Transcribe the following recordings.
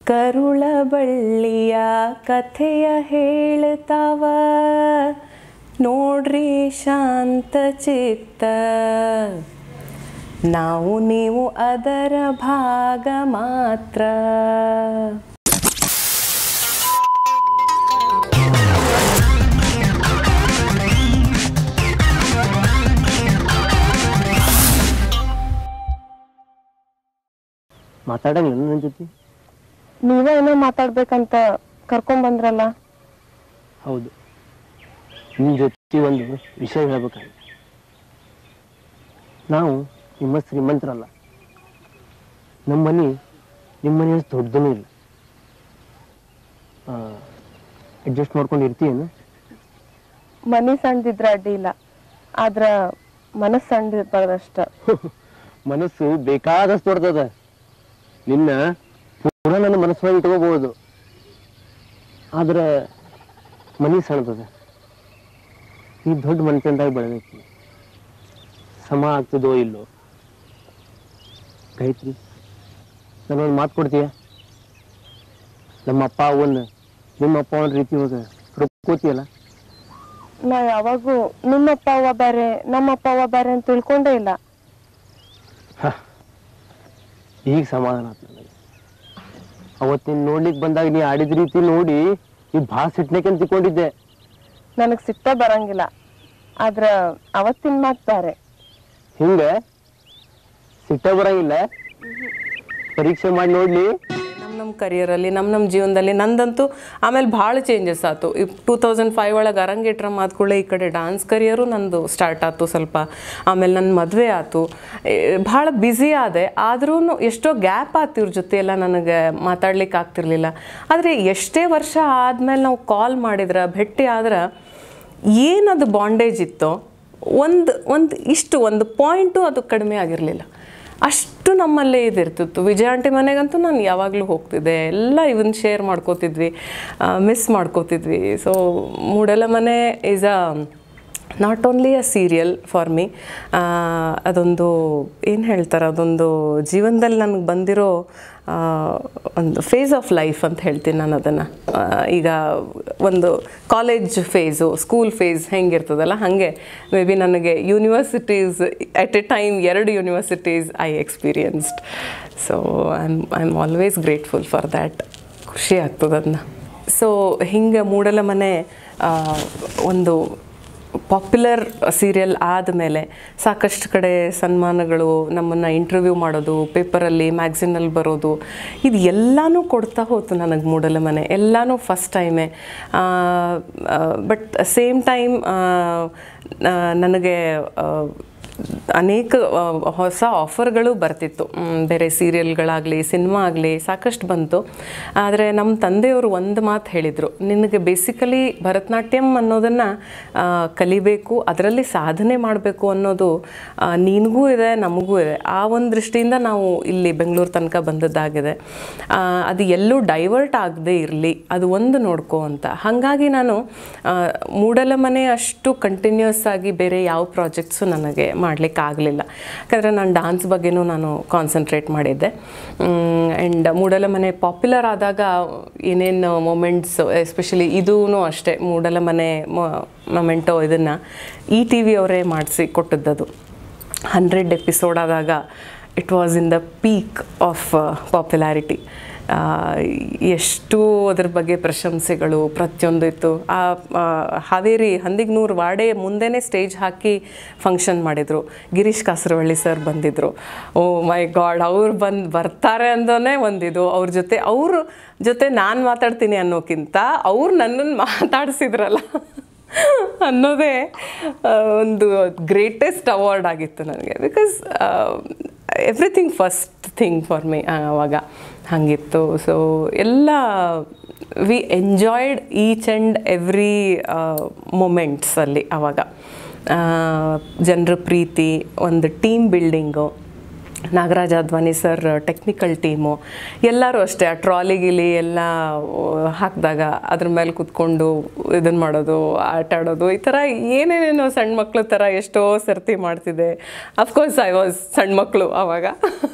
ಕರುಳ ಬಳ್ಳಿಯ ಕಥೆಯ ಹೇಳ್ತಾವ ನೋಡ್ರಿ ಶಾಂತ ಚಿತ್ತ ನಾವು ನೀವು ಅದರ ಭಾಗ ಮಾತ್ರ ಮಾತಾಡಂಗಿಲ್ಲ ನನ್ನ ಜೊತೆ ನೀವೇ ಏನೋ ಮಾತಾಡ್ಬೇಕಂತ ಕರ್ಕೊಂಡ್ ಬಂದ್ರಲ್ಲ ಹೌದು ನಿಮ್ಮ ಜೊತೆ ಒಂದು ವಿಷಯ ಹೇಳ್ಬೇಕಾಗಿದೆ ನಾವು ನಿಮ್ಮ ಶ್ರೀಮಂತರಲ್ಲ ನಮ್ಮ ಮನೆ ನಿಮ್ಮ ಮನೆ ಅಷ್ಟು ದೊಡ್ಡದೂ ಇಲ್ಲ ಅಡ್ಜಸ್ಟ್ ಮಾಡ್ಕೊಂಡು ಇರ್ತೀಯೇನು ಮನಿ ಸಣ್ಣದಿದ್ರ ಅಡ್ಡಿ ಇಲ್ಲ ಆದ್ರ ಮನಸ್ ಸಣ್ಣದಿರ್ಬಾರ್ದಷ್ಟ ಮನಸ್ಸು ಬೇಕಾದಷ್ಟು ದೊಡ್ಡದ ನಿನ್ನ ಪೂರ ನನ್ನ ಮನಸ್ಸೊಳಗೆ ಇಟ್ಕೋಬಹುದು ಆದ್ರೆ ಮನಿ ಸಣ್ಣದದ ಈ ದೊಡ್ಡ ಮನುಷ್ಯಂದಾಗ ಬೆಳೆದೈತಿ ಸಮ ಆಗ್ತದೋ ಇಲ್ಲೋ ಗಾಯತ್ರಿ ನಾನೊಂದು ಮಾತು ಕೊಡ್ತೀಯ ನಮ್ಮ ಅಪ್ಪ ಅವನ್ನ ನಿಮ್ಮ ಅಪ್ಪ ಅವನ ರೀತಿ ಹೋಗ ಹುಡುಕೋತಿಯಲ್ಲ ನಾ ಯಾವಾಗೂ ನಿಮ್ಮಪ್ಪ ಅವ್ವ ಬೇರೆ ನಮ್ಮಪ್ಪ ಅವ್ವ ಬೇರೆ ಅಂತ ತಿಳ್ಕೊಂಡೇ ಇಲ್ಲ ಈಗ ಸಮಾಧಾನ ಆಯ್ತು ನನಗೆ ಅವತ್ತಿನ ನೋಡ್ಲಿಕ್ಕೆ ಬಂದಾಗ ನೀ ಆಡಿದ ರೀತಿ ನೋಡಿ ನೀ ಭಾಳ ಸಿಟ್ನಕ್ಕೆ ಅಂತ ತಿಳ್ಕೊಂಡಿದ್ದೆ ನನಗ್ ಸಿಟ್ಟ ಬರಂಗಿಲ್ಲ ಆದ್ರ ಅವತ್ತಿನ ಮಾತ್ ಬೇರೆ ಹಿಂಗೆ ಸಿಟ್ಟ ಬರಂಗಿಲ್ಲ ಪರೀಕ್ಷೆ ಮಾಡಿ ನೋಡ್ಲಿ ನಮ್ಮ ನಮ್ಮ ಕರಿಯರಲ್ಲಿ ನಮ್ಮ ನಮ್ಮ ಜೀವನದಲ್ಲಿ ನಂದಂತೂ ಆಮೇಲೆ ಭಾಳ ಚೇಂಜಸ್ ಆಯ್ತು ಈ ಟೂ ತೌಸಂಡ್ ಫೈವ್ ಒಳಗೆ ಅರಂಗೇಟ್ರ ಮಾತ್ಕೊಳ್ಳೆ ಈ ಕಡೆ ಡಾನ್ಸ್ ಕರಿಯರು ನಂದು ಸ್ಟಾರ್ಟ್ ಆಯ್ತು ಸ್ವಲ್ಪ ಆಮೇಲೆ ನನ್ನ ಮದುವೆ ಆಯ್ತು ಭಾಳ ಬ್ಯುಸಿ ಆದೆ ಆದ್ರೂ ಎಷ್ಟೋ ಗ್ಯಾಪ್ ಆಯ್ತು ಇವ್ರ ಜೊತೆ ಎಲ್ಲ ನನಗೆ ಮಾತಾಡ್ಲಿಕ್ಕೆ ಆಗ್ತಿರ್ಲಿಲ್ಲ ಆದರೆ ಎಷ್ಟೇ ವರ್ಷ ಆದಮೇಲೆ ನಾವು ಕಾಲ್ ಮಾಡಿದ್ರೆ ಭೇಟಿ ಆದ್ರೆ ಏನದು ಬಾಂಡೇಜ್ ಇತ್ತೋ ಒಂದು ಒಂದು ಇಷ್ಟು ಒಂದು ಪಾಯಿಂಟು ಅದು ಕಡಿಮೆ ಆಗಿರಲಿಲ್ಲ ಅಷ್ಟು ನಮ್ಮಲ್ಲೇ ಇದಿರ್ತಿತ್ತು ವಿಜಯ ಆಂಟಿ ಮನೆಗಂತೂ ನಾನು ಯಾವಾಗಲೂ ಹೋಗ್ತಿದ್ದೆ ಎಲ್ಲ ಇವನ್ ಶೇರ್ ಮಾಡ್ಕೋತಿದ್ವಿ ಮಿಸ್ ಮಾಡ್ಕೋತಿದ್ವಿ ಸೊ ಮೂಡೆಲ್ಲ ಮನೆ is a not only a serial for me ಅದೊಂದು ಏನು ಹೇಳ್ತಾರೆ ಅದೊಂದು ಜೀವನದಲ್ಲಿ ನನಗೆ ಬಂದಿರೋ ಆ, ಒಂದು ಫೇಸ್ ಆಫ್ ಲೈಫ್ ಅಂತ ಹೇಳ್ತೀನಿ ನಾನು ಅದನ್ನು ಈಗ ಒಂದು ಕಾಲೇಜ್ ಫೇಸು ಸ್ಕೂಲ್ ಫೇಸ್ ಹೆಂಗಿರ್ತದಲ್ಲ ಹಾಗೆ ಮೇ ಬಿ ನನಗೆ ಯೂನಿವರ್ಸಿಟೀಸ್ ಎಟ್ ಎ ಟೈಮ್ ಎರಡು universities I experienced so I am I am always grateful for that ಖುಷಿ ಆಗ್ತದೆ ಅದನ್ನ ಸೊ ಹಿಂಗೆ ಮೂಡಲ ಮನೆ ಆ, ಒಂದು ಪಾಪ್ಯುಲರ್ ಸೀರಿಯಲ್ ಆದಮೇಲೆ ಸಾಕಷ್ಟು ಕಡೆ ಸನ್ಮಾನಗಳು ನಮ್ಮನ್ನು ಇಂಟರ್ವ್ಯೂ ಮಾಡೋದು ಪೇಪರಲ್ಲಿ ಮ್ಯಾಗ್ಝಿನಲ್ಲಿ ಬರೋದು ಇದು ಎಲ್ಲನೂ ಕೊಡ್ತಾ ಹೋಯ್ತು ನನಗೆ ಮೂಡಲ ಮನೆ ಎಲ್ಲನೂ ಫಸ್ಟ್ ಟೈಮೇ ಬಟ್ ಸೇಮ್ ಟೈಮ್ ನನಗೆ ಆ, ಅನೇಕ ಆ, ಹೊಸ ಆಫರ್ಗಳು ಬರ್ತಿತ್ತು ಮ್, ಬೇರೆ ಸೀರಿಯಲ್ಗಳಾಗಲಿ ಸಿನಿಮಾ ಆಗಲಿ ಸಾಕಷ್ಟು ಬಂತು ಆದರೆ ನಮ್ಮ ತಂದೆಯವರು ಒಂದು ಮಾತು ಹೇಳಿದರು ನಿನಗೆ ಬೇಸಿಕಲಿ ಭರತನಾಟ್ಯಂ ಅನ್ನೋದನ್ನು ಕಲಿಬೇಕು ಅದರಲ್ಲಿ ಸಾಧನೆ ಮಾಡಬೇಕು ಅನ್ನೋದು ಆ, ನಿನಗೂ ಇದೆ ನಮಗೂ ಇದೆ ಆ ಒಂದು ದೃಷ್ಟಿಯಿಂದ ನಾವು ಇಲ್ಲಿ ಬೆಂಗಳೂರು ತನಕ ಬಂದದ್ದಾಗಿದೆ ಆ, ಅದು ಎಲ್ಲೂ ಡೈವರ್ಟ್ ಆಗದೆ ಇರಲಿ ಅದು ಒಂದು ನೋಡ್ಕೋ ಅಂತ ಹಾಗಾಗಿ ನಾನು ಆ, ಮೂಡಲ ಮನೆ ಅಷ್ಟು ಕಂಟಿನ್ಯೂಸ್ ಆಗಿ ಬೇರೆ ಯಾವ ಪ್ರಾಜೆಕ್ಟ್ಸು ನನಗೆ ಮಾಡಲಿಕ್ಕೆ ಆಗಲಿಲ್ಲ ಯಾಕಂದರೆ ನಾನು ಡಾನ್ಸ್ ಬಗ್ಗೆನೂ ನಾನು ಕಾನ್ಸಂಟ್ರೇಟ್ ಮಾಡಿದ್ದೆ ಆ್ಯಂಡ್ ಮೂಡಲ ಮನೆ ಪಾಪ್ಯುಲರ್ ಆದಾಗ ಏನೇನು ಮೊಮೆಂಟ್ಸ್ ಎಸ್ಪೆಷಲಿ ಇದೂ ಅಷ್ಟೇ ಮೂಡಲ ಮನೆ ಮೊಮೆಂಟೋ ಇದನ್ನು ಇ ಟಿ ವಿ ಅವರೇ ಮಾಡಿಸಿ ಕೊಟ್ಟದ್ದದು ಹಂಡ್ರೆಡ್ ಎಪಿಸೋಡ್ ಆದಾಗ it was in the peak of popularity ಎಷ್ಟು ಅದ್ರ ಬಗ್ಗೆ ಪ್ರಶಂಸೆಗಳು ಪ್ರತಿಯೊಂದು ಇತ್ತು ಆ ಆ, ಹಾವೇರಿ ಹಂದಿಗ್ನೂರು ವಾಡೆ ಮುಂದೆನೇ ಸ್ಟೇಜ್ ಹಾಕಿ ಫಂಕ್ಷನ್ ಮಾಡಿದರು ಗಿರೀಶ್ ಕಾಸರವಳ್ಳಿ ಸರ್ ಬಂದಿದ್ದರು ಓ ಮೈ ಗಾಡ್ ಅವ್ರು ಬಂದು ಬರ್ತಾರೆ ಅಂದೋನೇ ಒಂದಿದು ಅವ್ರ ಜೊತೆ ಅವ್ರ ಜೊತೆ ನಾನು ಮಾತಾಡ್ತೀನಿ ಅನ್ನೋಕ್ಕಿಂತ ಅವ್ರು ನನ್ನನ್ನು ಮಾತಾಡಿಸಿದ್ರಲ್ಲ ಅನ್ನೋದೇ ಆ, ಒಂದು ಗ್ರೇಟೆಸ್ಟ್ ಅವಾರ್ಡ್ ಆಗಿತ್ತು ನನಗೆ because everything first thing for me ಆವಾಗ ಹಾಗಿತ್ತು ಸೊ ಎಲ್ಲ we enjoyed each and every ಮೊಮೆಂಟ್ಸಲ್ಲಿ ಆವಾಗ ಜನರ ಪ್ರೀತಿ ಒಂದು team building Nagaraja Advani sir technical team ಎಲ್ಲರೂ ಅಷ್ಟೇ ಆ ಟ್ರಾಲಿ ಗಿಲಿ ಎಲ್ಲ ಹಾಕಿದಾಗ ಅದ್ರ ಮೇಲೆ ಕುತ್ಕೊಂಡು ಇದನ್ನು ಮಾಡೋದು ಆಟ ಆಡೋದು ಈ ಥರ ಏನೇನೇನೋ ಸಣ್ಣ ಮಕ್ಳ ಥರ ಎಷ್ಟೋ ಸರ್ತಿ ಮಾಡ್ತಿದ್ದೆ ಅಫ್ಕೋರ್ಸ್ ಐ ವಾಸ್ ಸಣ್ಣ ಮಕ್ಕಳು ಆವಾಗ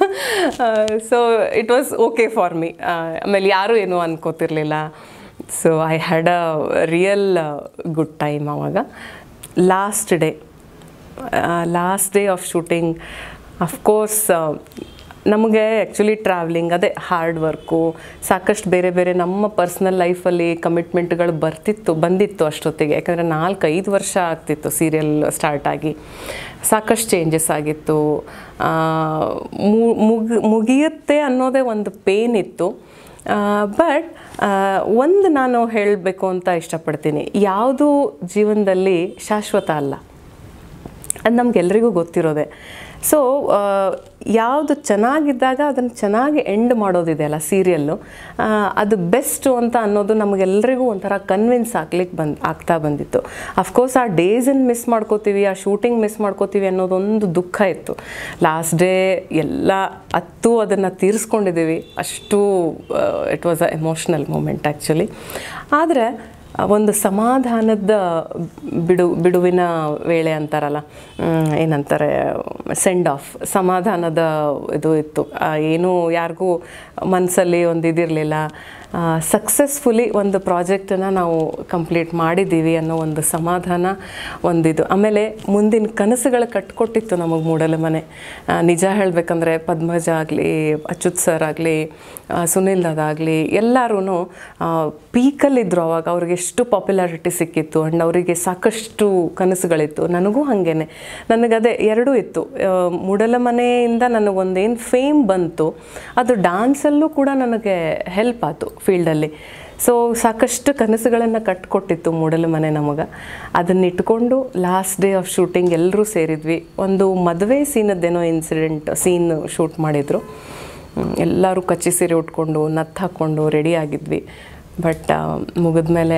so it was okay for me ಆಮೇಲೆ ಯಾರೂ ಏನೂ ಅನ್ಕೋತಿರ್ಲಿಲ್ಲ so I had a real good time ಆವಾಗ last day last day of shooting of course ನಮಗೆ ಆ್ಯಕ್ಚುಲಿ ಟ್ರಾವೆಲಿಂಗ್ ಅದೇ ಹಾರ್ಡ್ ವರ್ಕು ಸಾಕಷ್ಟು ಬೇರೆ ಬೇರೆ ನಮ್ಮ ಪರ್ಸ್ನಲ್ ಲೈಫಲ್ಲಿ ಕಮಿಟ್ಮೆಂಟ್ಗಳು ಬರ್ತಿತ್ತು ಬಂದಿತ್ತು ಅಷ್ಟೊತ್ತಿಗೆ ಯಾಕಂದರೆ ನಾಲ್ಕೈದು ವರ್ಷ ಆಗ್ತಿತ್ತು ಸೀರಿಯಲ್ ಸ್ಟಾರ್ಟ್ ಆಗಿ ಸಾಕಷ್ಟು ಚೇಂಜಸ್ ಆಗಿತ್ತು ಆ, ಮು- ಮುಗ್ ಮುಗಿಯುತ್ತೆ ಅನ್ನೋದೇ ಒಂದು ಪೇನ್ ಇತ್ತು ಬಟ್ ಒಂದು ನಾನು ಹೇಳಬೇಕು ಅಂತ ಇಷ್ಟಪಡ್ತೀನಿ ಯಾವುದು ಜೀವನದಲ್ಲಿ ಶಾಶ್ವತ ಅಲ್ಲ ಅದು ನಮಗೆಲ್ರಿಗೂ ಗೊತ್ತಿರೋದೆ ಸೊ ಯಾವುದು ಚೆನ್ನಾಗಿದ್ದಾಗ ಅದನ್ನು ಚೆನ್ನಾಗಿ ಎಂಡ್ ಮಾಡೋದಿದೆಯಲ್ಲ ಸೀರಿಯಲ್ಲು ಅದು ಬೆಸ್ಟು ಅಂತ ಅನ್ನೋದು ನಮಗೆಲ್ರಿಗೂ ಒಂಥರ ಕನ್ವಿನ್ಸ್ ಆಗ್ಲಿಕ್ಕೆ ಬಂದು ಆಗ್ತಾ ಬಂದಿತ್ತು ಅಫ್ಕೋರ್ಸ್ ಆ ಡೇಸನ್ನು ಮಿಸ್ ಮಾಡ್ಕೋತೀವಿ ಆ ಶೂಟಿಂಗ್ ಮಿಸ್ ಮಾಡ್ಕೋತೀವಿ ಅನ್ನೋದೊಂದು ದುಃಖ ಇತ್ತು ಲಾಸ್ಟ್ ಡೇ ಎಲ್ಲ ಹತ್ತು ಅದನ್ನು ತೀರಿಸ್ಕೊಂಡಿದ್ದೀವಿ ಅಷ್ಟು it was a emotional moment actually ಆದರೆ ಒಂದು ಸಮಾಧಾನದ ಬಿಡು ಬಿಡುವಿನ ವೇಳೆ ಅಂತಾರಲ್ಲ ಮ್, ಏನಂತಾರೆ ಸೆಂಡ್ ಆಫ್ ಸಮಾಧಾನದ ಇದು ಇತ್ತು ಆ, ಏನೂ ಯಾರಿಗೂ ಮನಸ್ಸಲ್ಲಿ ಒಂದು ಇದಿರಲಿಲ್ಲ ಸಕ್ಸಸ್ಫುಲಿ ಒಂದು ಪ್ರಾಜೆಕ್ಟನ್ನು ನಾವು ಕಂಪ್ಲೀಟ್ ಮಾಡಿದ್ದೀವಿ ಅನ್ನೋ ಒಂದು ಸಮಾಧಾನ ಒಂದಿದು ಆಮೇಲೆ ಮುಂದಿನ ಕನಸುಗಳು ಕಟ್ಕೊಟ್ಟಿತ್ತು ನಮಗೆ ಮೂಡಲ ಮನೆ ಆ, ನಿಜ ಹೇಳಬೇಕಂದ್ರೆ ಪದ್ಮಜ ಆಗಲಿ ಅಚ್ಯುತ್ ಸರ್ ಆಗಲಿ ಸುನಿಲ್ ಅದಾಗಲಿ ಎಲ್ಲರೂ ಪೀಕಲ್ಲಿದ್ದರು ಅವಾಗ ಅವ್ರಿಗೆ ಎಷ್ಟು ಪಾಪ್ಯುಲಾರಿಟಿ ಸಿಕ್ಕಿತ್ತು ಆ್ಯಂಡ್ ಅವರಿಗೆ ಸಾಕಷ್ಟು ಕನಸುಗಳಿತ್ತು ನನಗೂ ಹಾಗೇನೆ ನನಗದೇ ಎರಡೂ ಇತ್ತು ಆ, ಮೂಡಲ ಮನೆಯಿಂದ ನನಗೊಂದೇನು ಫೇಮ್ ಬಂತು ಅದು ಡ್ಯಾನ್ಸಲ್ಲೂ ಕೂಡ ನನಗೆ ಹೆಲ್ಪ್ ಆಯಿತು ಫೀಲ್ಡಲ್ಲಿ ಸೊ ಸಾಕಷ್ಟು ಕನಸುಗಳನ್ನು ಕಟ್ಕೊಟ್ಟಿತ್ತು ಮೂಡಲ ಮನೆ ನಮಗೆ ಅದನ್ನ ಇಟ್ಕೊಂಡು ಲಾಸ್ಟ್ ಡೇ ಆಫ್ ಶೂಟಿಂಗ್ ಎಲ್ಲರೂ ಸೇರಿದ್ವಿ ಒಂದು ಮದುವೆ ಸೀನದ್ದೇನೋ ಇನ್ಸಿಡೆಂಟ್ ಸೀನ್ ಶೂಟ್ ಮಾಡಿದರು ಎಲ್ಲರೂ ಕಚ್ಚಿ ಸೀರೆ ಉಟ್ಕೊಂಡು ನತ್ತು ಹಾಕ್ಕೊಂಡು ರೆಡಿ ಆಗಿದ್ವಿ ಬಟ್ ಮುಗಿದ್ಮೇಲೆ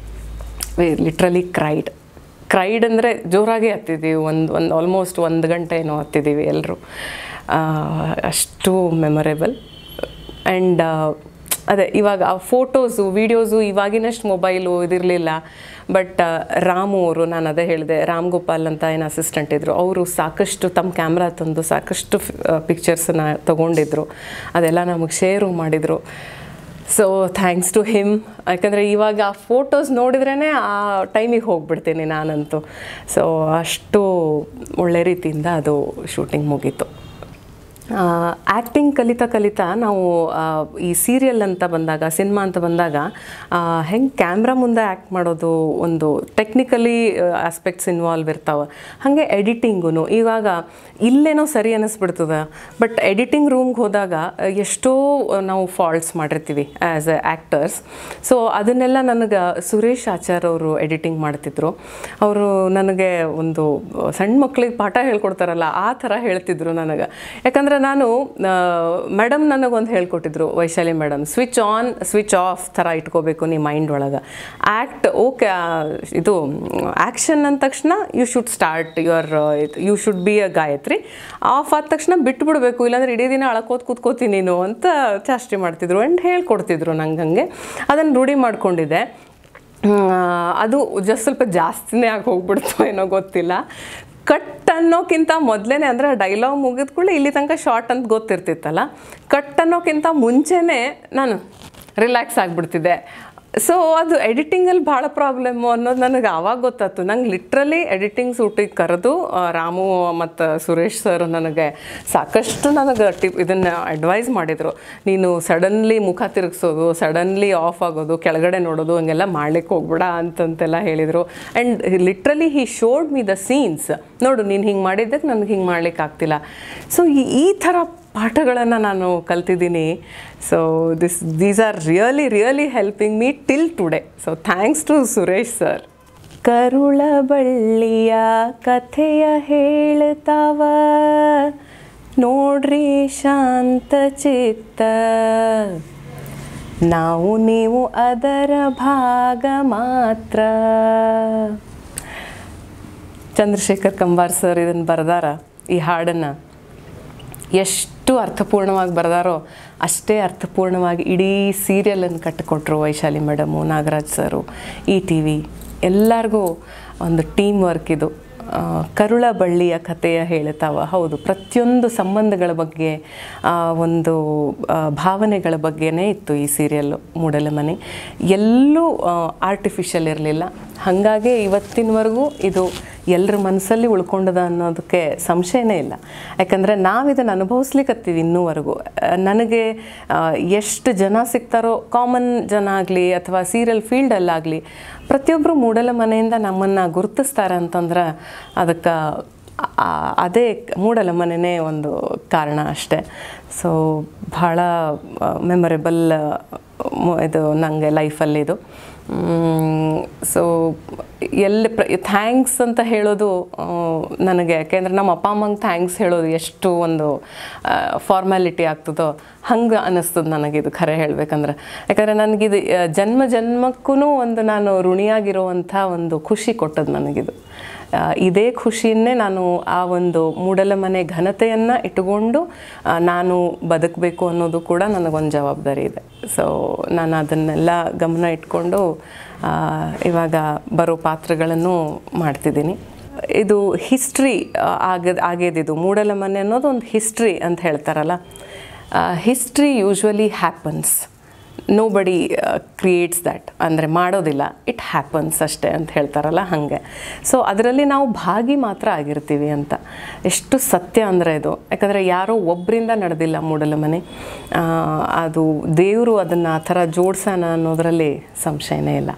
ಲಿಟ್ರಲಿ ಕ್ರೈಡ್ ಕ್ರೈಡ್ ಅಂದರೆ ಜೋರಾಗಿ ಹತ್ತಿದ್ದೀವಿ ಒಂದು ಒಂದು ಆಲ್ಮೋಸ್ಟ್ ಒಂದು ಗಂಟೆ ಏನೋ ಹತ್ತಿದ್ದೀವಿ ಎಲ್ಲರೂ ಅಷ್ಟು ಮೆಮೊರೇಬಲ್ ಆ್ಯಂಡ್ ಅದೇ ಇವಾಗ ಆ ಫೋಟೋಸು ವೀಡಿಯೋಸು ಇವಾಗಿನಷ್ಟು ಮೊಬೈಲು ಇದಿರಲಿಲ್ಲ ಬಟ್ ರಾಮು ಅವರು ನಾನು ಅದೇ ಹೇಳಿದೆ ರಾಮ್ ಗೋಪಾಲ್ ಅಂತ ಏನು ಅಸಿಸ್ಟೆಂಟ್ ಇದ್ದರು ಅವರು ಸಾಕಷ್ಟು ತಮ್ಮ ಕ್ಯಾಮ್ರಾ ತಂದು ಸಾಕಷ್ಟು ಪಿಕ್ಚರ್ಸನ್ನ ತೊಗೊಂಡಿದ್ರು ಅದೆಲ್ಲ ನಮಗೆ ಶೇರು ಮಾಡಿದರು ಸೊ ಥ್ಯಾಂಕ್ಸ್ ಟು ಹಿಮ್ ಯಾಕಂದರೆ ಇವಾಗ ಆ ಫೋಟೋಸ್ ನೋಡಿದ್ರೇ ಆ ಟೈಮಿಗೆ ಹೋಗ್ಬಿಡ್ತೀನಿ ನಾನಂತೂ ಸೊ ಅಷ್ಟು ಒಳ್ಳೆ ರೀತಿಯಿಂದ ಅದು ಶೂಟಿಂಗ್ ಮುಗೀತು ಆ್ಯಕ್ಟಿಂಗ್ ಕಲಿತಾ ಕಲಿತಾ ನಾವು ಆ, ಈ ಸೀರಿಯಲ್ ಅಂತ ಬಂದಾಗ ಸಿನಿಮಾ ಅಂತ ಬಂದಾಗ ಹೆಂಗೆ ಕ್ಯಾಮ್ರಾ ಮುಂದೆ ಆ್ಯಕ್ಟ್ ಮಾಡೋದು ಒಂದು ಟೆಕ್ನಿಕಲಿ ಆಸ್ಪೆಕ್ಟ್ಸ್ ಇನ್ವಾಲ್ವ್ ಇರ್ತಾವೆ ಹಾಗೆ ಎಡಿಟಿಂಗೂ ಇವಾಗ ಇಲ್ಲೇನೋ ಸರಿ ಅನ್ನಿಸ್ಬಿಡ್ತದೆ ಬಟ್ ಎಡಿಟಿಂಗ್ ರೂಮ್ಗೆ ಹೋದಾಗ ಆ, ಎಷ್ಟೋ ನಾವು ಫಾಲ್ಟ್ಸ್ ಮಾಡಿರ್ತೀವಿ ಆ್ಯಸ್ ಎ ಆ್ಯಕ್ಟರ್ಸ್ ಸೊ ಅದನ್ನೆಲ್ಲ ನನಗೆ ಸುರೇಶ್ ಆಚಾರ್ ಅವರು ಎಡಿಟಿಂಗ್ ಮಾಡ್ತಿದ್ರು ಅವರು ನನಗೆ ಒಂದು ಸಣ್ಣ ಮಕ್ಕಳಿಗೆ ಪಾಠ ಹೇಳ್ಕೊಡ್ತಾರಲ್ಲ ಆ ಥರ ಹೇಳ್ತಿದ್ರು ನನಗೆ ಯಾಕಂದರೆ ನಾನು ಮೇಡಮ್ ನನಗೊಂದು ಹೇಳ್ಕೊಟ್ಟಿದ್ರು Vaishali madam switch on switch off ಥರ ಇಟ್ಕೋಬೇಕು ನೀ ಮೈಂಡ್ ಒಳಗೆ ಆ್ಯಕ್ಟ್ ಓಕೆ ಇದು ಆ್ಯಕ್ಷನ್ ಅಂದ ತಕ್ಷಣ you should start your you should be a Gayatri off ಆದ ತಕ್ಷಣ ಬಿಟ್ಬಿಡ್ಬೇಕು ಇಲ್ಲಾಂದ್ರೆ ಇಡೀ ದಿನ ಅಳಕೋತ್ ಕೂತ್ಕೋತೀನಿ ನೀನು ಅಂತ ಚಾಸ್ತಿ ಮಾಡ್ತಿದ್ರು ಆ್ಯಂಡ್ ಹೇಳ್ಕೊಡ್ತಿದ್ರು ನಂಗೆ ಹಂಗೆ ಅದನ್ನು ರೂಢಿ ಮಾಡ್ಕೊಂಡಿದ್ದೆ ಹ್ಮ್, ಅದು ಜಸ್ಟ್ ಸ್ವಲ್ಪ ಜಾಸ್ತಿನೇ ಆಗಿ ಹೋಗ್ಬಿಡ್ತು ಏನೋ ಗೊತ್ತಿಲ್ಲ ಕಟ್ ಅನ್ನೋಕ್ಕಿಂತ ಮೊದಲೇ ಅಂದರೆ ಡೈಲಾಗ್ ಮುಗಿದ ಕೂಡಲೇ ಇಲ್ಲಿ ತನಕ ಶಾರ್ಟ್ ಅಂತ ಗೊತ್ತಿರ್ತಿತ್ತಲ್ಲ ಕಟ್ ಅನ್ನೋಕ್ಕಿಂತ ಮುಂಚೆನೇ ನಾನು ರಿಲ್ಯಾಕ್ಸ್ ಆಗಿಬಿಡ್ತಿದ್ದೆ ಸೊ ಅದು ಎಡಿಟಿಂಗಲ್ಲಿ ಭಾಳ ಪ್ರಾಬ್ಲಮ್ಮು ಅನ್ನೋದು ನನಗೆ ಆವಾಗ ಗೊತ್ತಾಯ್ತು ನಂಗೆ ಲಿಟ್ರಲಿ ಎಡಿಟಿಂಗ್ ಸೂಟಿಗೆ ಕರೆದು ಆ, ರಾಮು ಮತ್ತು ಸುರೇಶ್ ಸರ್ ನನಗೆ ಸಾಕಷ್ಟು ನನಗೆ ಟಿಪ್ ಇದನ್ನು ಅಡ್ವೈಸ್ ಮಾಡಿದರು ನೀನು ಸಡನ್ಲಿ ಮುಖ ತಿರುಗಿಸೋದು ಸಡನ್ಲಿ ಆಫ್ ಆಗೋದು ಕೆಳಗಡೆ ನೋಡೋದು ಹಂಗೆಲ್ಲ ಮಾಡ್ಲಿಕ್ಕೆ ಹೋಗ್ಬೇಡ ಅಂತಂತೆಲ್ಲ ಹೇಳಿದರು and literally he showed me the scenes ನೋಡು ನೀನು ಹಿಂಗೆ ಮಾಡಿದ್ದಕ್ಕೆ ನನಗೆ ಹಿಂಗೆ ಮಾಡ್ಲಿಕ್ಕೆ ಆಗ್ತಿಲ್ಲ ಸೊ ಈ ಥರ ಪಾಠಗಳನ್ನು ನಾನು ಕಲ್ತಿದ್ದೀನಿ so this these are really really helping me till today so thanks to Suresh sir ಕರುಳ ಬಳ್ಳಿಯ ಕಥೆಯ ಹೇಳ್ತಾವ ನೋಡ್ರಿ ಶಾಂತ ಚಿತ್ತ ನಾವು ನೀವು ಅದರ ಭಾಗ ಮಾತ್ರ ಚಂದ್ರಶೇಖರ್ ಕಂಬಾರ್ ಸರ್ ಇದನ್ನು ಬರೆದಾರ ಈ ಹಾಡನ್ನು ಎಷ್ಟು ಅರ್ಥಪೂರ್ಣವಾಗಿ ಬರೆದಾರೋ ಅಷ್ಟೇ ಅರ್ಥಪೂರ್ಣವಾಗಿ ಇಡೀ ಸೀರಿಯಲನ್ನು ಕಟ್ಟಿಕೊಟ್ರು ವೈಶಾಲಿ ಮೇಡಮು ನಾಗರಾಜ್ ಸರು ಈ ಟಿ ವಿ ಎಲ್ಲರಿಗೂ ಒಂದು ಟೀಮ್ ವರ್ಕ್ ಇದು ಆ, ಕರುಳ ಬಳ್ಳಿಯ ಕಥೆಯ ಹೇಳ್ತಾವ ಹೌದು ಪ್ರತಿಯೊಂದು ಸಂಬಂಧಗಳ ಬಗ್ಗೆ ಆ, ಒಂದು ಆ, ಭಾವನೆಗಳ ಬಗ್ಗೆನೇ ಇತ್ತು ಈ ಸೀರಿಯಲ್ಲು ಮೂಡಲ ಮನೆ ಎಲ್ಲೂ ಆರ್ಟಿಫಿಷಿಯಲ್ ಇರಲಿಲ್ಲ ಹಾಗಾಗಿ ಇವತ್ತಿನವರೆಗೂ ಇದು ಎಲ್ಲರ ಮನಸ್ಸಲ್ಲಿ ಉಳ್ಕೊಂಡದ ಅನ್ನೋದಕ್ಕೆ ಸಂಶಯನೇ ಇಲ್ಲ ಯಾಕಂದರೆ ನಾವಿದನ್ನು ಅನುಭವಿಸ್ಲಿಕ್ಕತ್ತೀವಿ ಇನ್ನೂವರೆಗೂ ಆ, ನನಗೆ ಆ, ಎಷ್ಟು ಜನ ಸಿಗ್ತಾರೋ ಕಾಮನ್ ಜನ ಆಗಲಿ ಅಥವಾ ಸೀರಿಯಲ್ ಫೀಲ್ಡಲ್ಲಾಗಲಿ ಪ್ರತಿಯೊಬ್ಬರು ಮೂಡಲ ಮನೆಯಿಂದ ನಮ್ಮನ್ನು ಗುರುತಿಸ್ತಾರೆ ಅಂತಂದ್ರೆ ಅದಕ್ಕೆ ಆ- ಅದೇ ಮೂಡಲ ಮನೆಯೇ ಒಂದು ಕಾರಣ ಅಷ್ಟೆ ಸೊ ಭಾಳ ಮೆಮೊರೇಬಲ್ ಇದು ನನಗೆ ಲೈಫಲ್ಲಿದು ಸೊ ಎಲ್ಲಿ ಪ್ರ ಥ್ಯಾಂಕ್ಸ್ ಅಂತ ಹೇಳೋದು ಆ, ನನಗೆ ಯಾಕೆಂದರೆ ನಮ್ಮ ಅಪ್ಪ ಅಮ್ಮಂಗೆ ಥ್ಯಾಂಕ್ಸ್ ಹೇಳೋದು ಎಷ್ಟು ಒಂದು ಫಾರ್ಮ್ಯಾಲಿಟಿ ಆಗ್ತದೋ ಹಂಗೆ ಅನ್ನಿಸ್ತದೆ ನನಗಿದು ಖರೆ ಹೇಳಬೇಕಂದ್ರೆ ಯಾಕಂದರೆ ನನಗಿದು ಆ, ಜನ್ಮ ಜನ್ಮಕ್ಕೂ ಒಂದು ನಾನು ಋಣಿಯಾಗಿರುವಂಥ ಒಂದು ಖುಷಿ ಕೊಟ್ಟದ್ದು ನನಗಿದು ಆ, ಇದೇ ಖುಷಿಯನ್ನೇ ನಾನು ಆ ಒಂದು ಮೂಡಲ ಮನೆ ಘನತೆಯನ್ನು ಇಟ್ಟುಕೊಂಡು ಆ, ನಾನು ಬದುಕಬೇಕು ಅನ್ನೋದು ಕೂಡ ನನಗೊಂದು ಜವಾಬ್ದಾರಿ ಇದೆ ಸೊ ನಾನು ಅದನ್ನೆಲ್ಲ ಗಮನ ಇಟ್ಕೊಂಡು ಆ, ಇವಾಗ ಬರೋ ಪಾತ್ರಗಳನ್ನು ಮಾಡ್ತಿದ್ದೀನಿ ಇದು ಹಿಸ್ಟ್ರಿ ಆಗ ಆಗೇದಿದು ಮೂಡಲ ಮನೆ ಅನ್ನೋದು ಒಂದು ಹಿಸ್ಟ್ರಿ ಅಂತ ಹೇಳ್ತಾರಲ್ಲ history usually happens nobody creates that ಅಂದರೆ ಮಾಡೋದಿಲ್ಲ ಇಟ್ ಹ್ಯಾಪನ್ಸ್ ಅಷ್ಟೇ ಅಂತ ಹೇಳ್ತಾರಲ್ಲ ಹಾಗೆ ಸೊ ಅದರಲ್ಲಿ ನಾವು ಭಾಗಿ ಮಾತ್ರ ಆಗಿರ್ತೀವಿ ಅಂತ ಎಷ್ಟು ಸತ್ಯ ಅಂದರೆ ಇದು ಯಾಕಂದರೆ ಯಾರೋ ಒಬ್ಬರಿಂದ ನಡೆದಿಲ್ಲ ಮೂಡಲ ಮನೆ ಆ, ಅದು ದೇವರು ಅದನ್ನು ಆ ಥರ ಜೋಡ್ಸೋಣ ಅನ್ನೋದರಲ್ಲಿ ಸಂಶಯನೇ ಇಲ್ಲ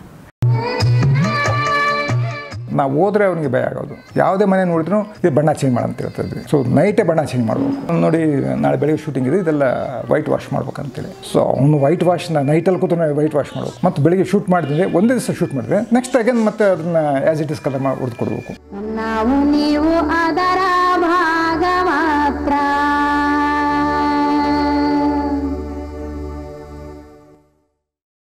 ನಾವು ಹೋದ್ರೆ ಅವನಿಗೆ ಭಯ ಆಗೋದು ಯಾವುದೇ ಮನೆ ನೋಡಿದ್ರು ಇದು ಬಣ್ಣ ಚೇಂಜ್ ಮಾಡಂತ ಹೇಳ್ತಿದ್ವಿ ಸೊ ನೈಟೇ ಬಣ್ಣ ಚೇಂಜ್ ಮಾಡ್ಬೇಕು ನೋಡಿ ನಾಳೆ ಬೆಳಿಗ್ಗೆ ಶೂಟಿಂಗ್ ಇದೆ ಇದೆಲ್ಲ ವೈಟ್ ವಾಶ್ ಮಾಡ್ಬೇಕಂತೇಳಿ ಸೊ ಅವನು ವೈಟ್ ವಾಶ್ನ ನೈಟಲ್ಲಿ ಕೂತು ವೈಟ್ ವಾಶ್ ಮಾಡ್ಬೇಕು ಮತ್ತು ಬೆಳಿಗ್ಗೆ ಶೂಟ್ ಮಾಡಿದ್ರೆ ಒಂದೇ ದಿವಸ ಶೂಟ್ ಮಾಡಿದ್ರೆ ನೆಕ್ಸ್ಟ್ ಅಗೇನ್ ಮತ್ತೆ ಅದನ್ನ ಆ್ಯಸ್ ಇಟ್ ಇಸ್ ಕಲರ್ ಮಾಡಿ ಹೊಡೆದು ಕೊಡಬೇಕು ನಾವು ನೀವು ಆಧಾರ